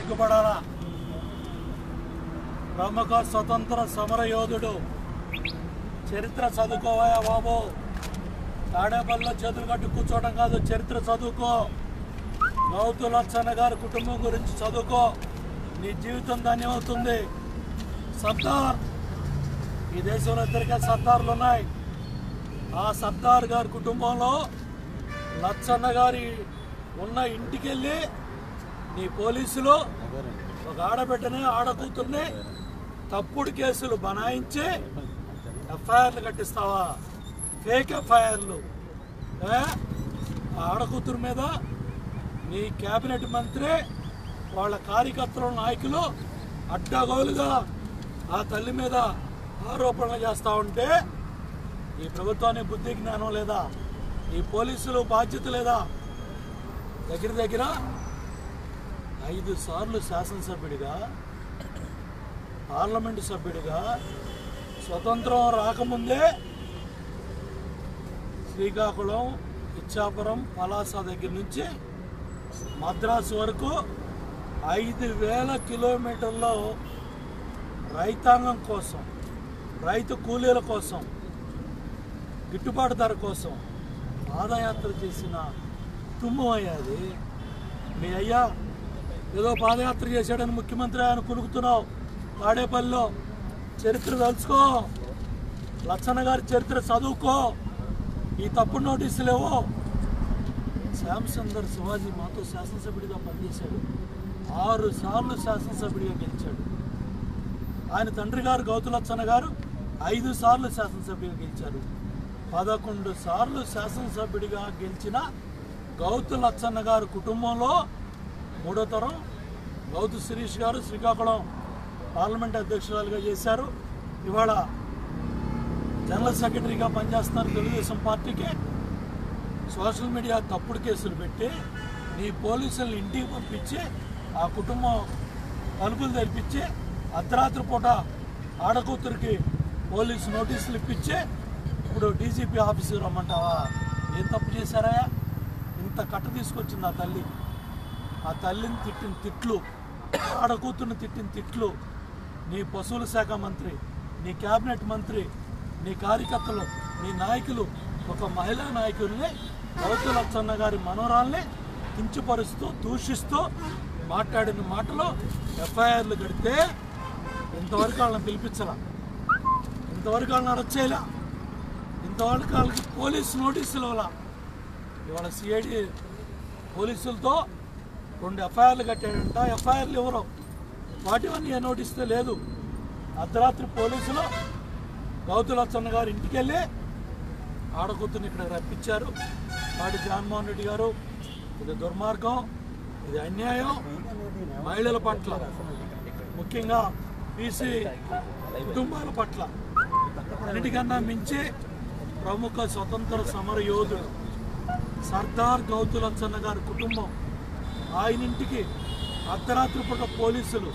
సిగ్గుపడాలా ప్రముఖ స్వతంత్ర సమర యోధుడు చరిత్ర చదువుకోవయా బాబు తాడేపల్లిలో చేతులు కట్టి కూర్చోవడం కాదు చరిత్ర చదువుకో గౌతు లచ్చన్న గారి కుటుంబం గురించి చదువుకో నీ జీవితం ధన్యమవుతుంది సర్దార్ ఈ దేశంలో ఇద్దరికే సర్దార్లు ఉన్నాయి ఆ సర్దార్ గారి కుటుంబంలో లచ్చన్న గారి ఉన్న ఇంటికి వెళ్ళి నీ పోలీసులు ఒక ఆడబిడ్డని ఆడకూతుర్ని తప్పుడు కేసులు బనాయించి ఎఫ్ఐఆర్లు కట్టిస్తావా ఫేక్ ఎఫ్ఐఆర్లు ఏ? ఆ ఆడకూతురు మీద నీ కేబినెట్ మంత్రి వాళ్ళ కార్యకర్తల నాయకులు అడ్డగోలుగా ఆ తల్లి మీద ఆరోపణలు చేస్తూ ఉంటే ఈ ప్రభుత్వానికి బుద్ధి జ్ఞానం లేదా ఈ పోలీసులు బాధ్యత లేదా దగ్గర దగ్గర ఐదు సార్లు శాసనసభ్యుడిగా పార్లమెంటు సభ్యుడిగా స్వతంత్రం రాకముందే శ్రీకాకుళం ఇచ్చాపురం పలాస దగ్గర నుంచి మద్రాసు వరకు ఐదు వేల కిలోమీటర్లో రైతాంగం కోసం రైతు కూలీల కోసం గిట్టుబాటు ధర కోసం పాదయాత్ర చేసిన కుటుంబం అయ్యా అది మీ అయ్యా ఏదో పాదయాత్ర చేశాడని ముఖ్యమంత్రి ఆయన కులుకుతున్నావు తాడేపల్లిలో చరిత్ర తలుచుకో లచ్చన్న గారి చరిత్ర చదువుకో ఈ తప్పుడు నోటీసులు ఏవో శ్యామ్ సుందర్ శివాజీ మాతో శాసనసభ్యుడిగా పనిచేశాడు ఆరు సార్లు శాసనసభ్యుడిగా గెలిచాడు ఆయన తండ్రి గారు గౌతు లచ్చన్న గారు ఐదు సార్లు శాసనసభ్యుడిగా గెలిచారు పదకొండు సార్లు శాసనసభ్యుడిగా గెలిచిన గౌతు లచ్చన్న గారు కుటుంబంలో మూడో తరం గౌతు శిరీష్ గారు శ్రీకాకుళం పార్లమెంట్ అధ్యక్షురాలుగా చేశారు ఇవాళ జనరల్ సెక్రటరీగా పనిచేస్తున్నారు తెలుగుదేశం పార్టీకి సోషల్ మీడియా తప్పుడు కేసులు పెట్టి నీ పోలీసులను ఇంటికి పంపించి ఆ కుటుంబం తలుపులు తెరిపించి అర్ధరాత్రి పూట ఆడకూతురికి పోలీసు నోటీసులు ఇప్పించి ఇప్పుడు డీజీపీ ఆఫీసుకి రమ్మంటావా ఏం తప్పు చేశారా ఇంత కట్ట తీసుకొచ్చింది ఆ తల్లి ఆ తల్లిని తిట్టిన తిట్లు ఆడకూతుర్ని తిట్టిన తిట్లు నీ పశువుల శాఖ మంత్రి నీ కేబినెట్ మంత్రి నీ కార్యకర్తలు నీ నాయకులు ఒక మహిళా నాయకుల్ని గౌతు లచ్చన్న గారి మనోరాల్ని కించపరుస్తూ దూషిస్తూ మాట్లాడిన మాటలు ఎఫ్ఐఆర్లు కడితే ఇంతవరకు వాళ్ళని పిలిపించలా ఇంతవరకు వాళ్ళని అరెస్ట్ చేయలే ఇంతవరకు వాళ్ళకి పోలీసు నోటీసులు ఇవ్వాల ఇవాళ సిఐడి పోలీసులతో రెండు ఎఫ్ఐఆర్లు కట్టాడంట ఎఫ్ఐఆర్లు ఎవరు వాటి వన్ ఏ నోటిస్తే లేదు అర్ధరాత్రి పోలీసులు గౌతులచ్చన్న గారి ఇంటికి వెళ్ళి ఆడకూతుని ఇక్కడ రప్పించారు వాటి జగన్మోహన్ రెడ్డి గారు ఇది దుర్మార్గం ఇది అన్యాయం మహిళల పట్ల ముఖ్యంగా బీసీ కుటుంబాల పట్ల అన్నిటికన్నా మించి ప్రముఖ స్వతంత్ర సమర యోధుడు సర్దార్ గౌతులచ్చన్న గారి కుటుంబం ఆయన ఇంటికి అర్ధరాత్రి పూట పోలీసులు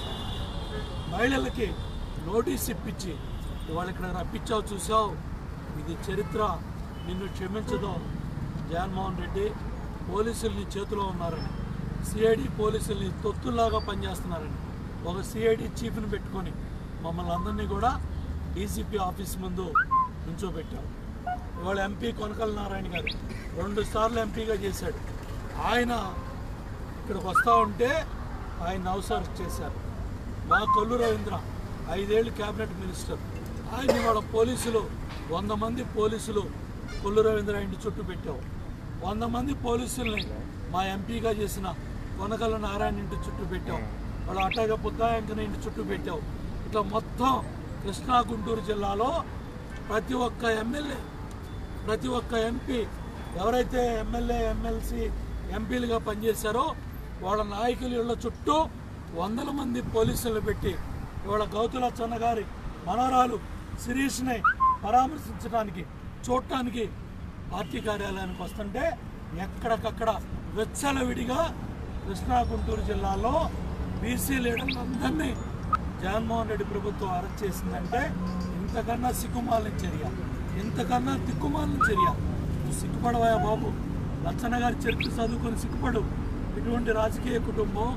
మహిళలకి నోటీస్ ఇప్పించి ఇవాళ ఇక్కడ రప్పించావు చూసావు ఇది చరిత్ర నిన్ను క్షమించదు జగన్మోహన్ రెడ్డి పోలీసులు నీ చేతిలో ఉన్నారని సిఐడి పోలీసుల్ని తొత్తుల్లాగా పనిచేస్తున్నారని ఒక సిఐడి చీఫ్ని పెట్టుకొని మమ్మల్ని అందరినీ కూడా డీసీపీ ఆఫీస్ ముందు నుంచోబెట్టావు ఇవాళ ఎంపీ కొనకల నారాయణ గారు రెండు సార్లు ఎంపీగా చేశాడు ఆయన ఇక్కడికి వస్తూ ఉంటే ఆయన అవసరం చేశారు మా కొల్లు రవీంద్ర ఐదేళ్ళు క్యాబినెట్ మినిస్టర్ ఆయన ఇవాళ పోలీసులు వంద మంది పోలీసులు కొల్లు రవీంద్ర ఇంటి చుట్టూ పెట్టావు వంద మంది పోలీసుల్ని మా ఎంపీగా చేసిన కొనకల నారాయణ ఇంటి చుట్టూ పెట్టావు వాళ్ళు అట్లాగే బుద్ధాయంకన ఇంటి చుట్టూ పెట్టావు ఇట్లా మొత్తం కృష్ణా గుంటూరు జిల్లాలో ప్రతి ఒక్క ఎమ్మెల్యే ప్రతి ఒక్క ఎంపీ ఎవరైతే ఎమ్మెల్యే ఎమ్మెల్సీ ఎంపీలుగా పనిచేశారో వాళ్ళ నాయకుల ఇళ్ళ చుట్టూ వందల మంది పోలీసులు పెట్టి ఇవాళ గౌతులచ్చన్న గారి మనవరాలు శిరీష్ని పరామర్శించడానికి చూడటానికి పార్టీ కార్యాలయానికి వస్తుంటే ఎక్కడికక్కడ వెచ్చలవిడిగా కృష్ణా గుంటూరు జిల్లాలో బీసీ లీడర్లందరినీ జగన్మోహన్ రెడ్డి ప్రభుత్వం అరెస్ట్ చేసిందంటే ఇంతకన్నా సిగ్గుమాలిన చర్య ఇంతకన్నా దిక్కుమాలిన చర్య నువ్వు సిగ్గుపడవా బాబు లచ్చన్న గారి చరిత్ర చదువుకొని సిగ్గుపడు ఇటువంటి రాజకీయ కుటుంబం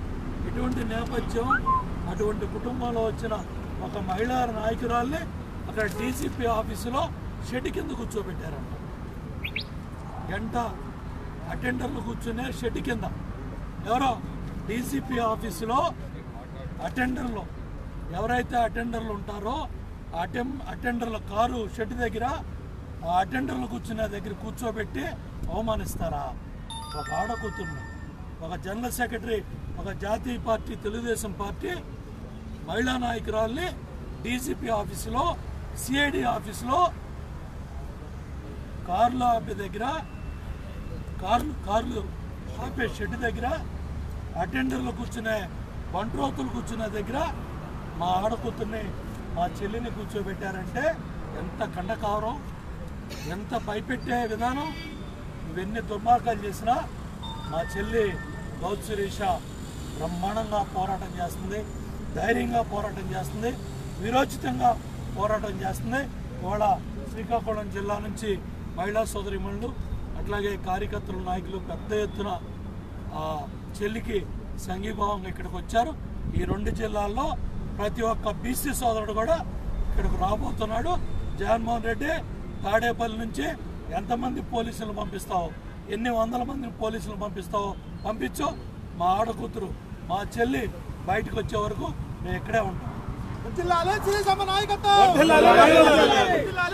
ఇటువంటి నేపథ్యం అటువంటి కుటుంబంలో వచ్చిన ఒక మహిళా నాయకురాల్ని అక్కడ డీసీపీ ఆఫీసులో షెడ్ కింద కూర్చోబెట్టారంట గంట అటెండర్లు కూర్చునే షెడ్ కింద ఎవరో డీసీపీ ఆఫీసులో అటెండర్లు ఎవరైతే అటెండర్లు ఉంటారో ఆ అటెం అటెండర్ల కారు షెడ్ దగ్గర ఆ అటెండర్లు కూర్చునే దగ్గర కూర్చోబెట్టి అవమానిస్తారా ఒక ఆడ కూతుర్ని ఒక జనరల్ సెక్రటరీ ఒక జాతీయ పార్టీ తెలుగుదేశం పార్టీ మహిళా నాయకురాల్ని డీసీపీ ఆఫీసులో సిఐడి ఆఫీసులో కార్లు ఆపే దగ్గర కార్లు కార్లు ఆపే షెడ్ దగ్గర అటెండర్లు కూర్చునే బంట్రోతులు కూర్చునే దగ్గర మా ఆడకూతుర్ని మా చెల్లిని కూర్చోబెట్టారంటే ఎంత కండకావరం ఎంత భయపెట్టే విధానం ఇవన్నీ దుర్మార్గాలు చేసినా మా చెల్లి గౌత్ శిరీష బ్రహ్మాండంగా పోరాటం చేస్తుంది ధైర్యంగా పోరాటం చేస్తుంది విరోచితంగా పోరాటం చేస్తుంది ఇవాళ శ్రీకాకుళం జిల్లా నుంచి మహిళా సోదరిమణులు అట్లాగే కార్యకర్తలు నాయకులు పెద్ద ఎత్తున ఆ చెల్లికి సంఘీభావంగా ఇక్కడికి వచ్చారు ఈ రెండు జిల్లాల్లో ప్రతి ఒక్క బీసీ సోదరుడు కూడా ఇక్కడికి రాబోతున్నాడు జగన్మోహన్ రెడ్డి తాడేపల్లి నుంచి ఎంతమంది పోలీసులు పంపిస్తావు ఎన్ని వందల మంది పోలీసులు పంపిస్తావో పంపించు మా ఆడకూతురు మా చెల్లి బయటకు వచ్చే వరకు మేము ఇక్కడే ఉంటాం జిల్లాలో శ్రీ సమ నాయకత్వం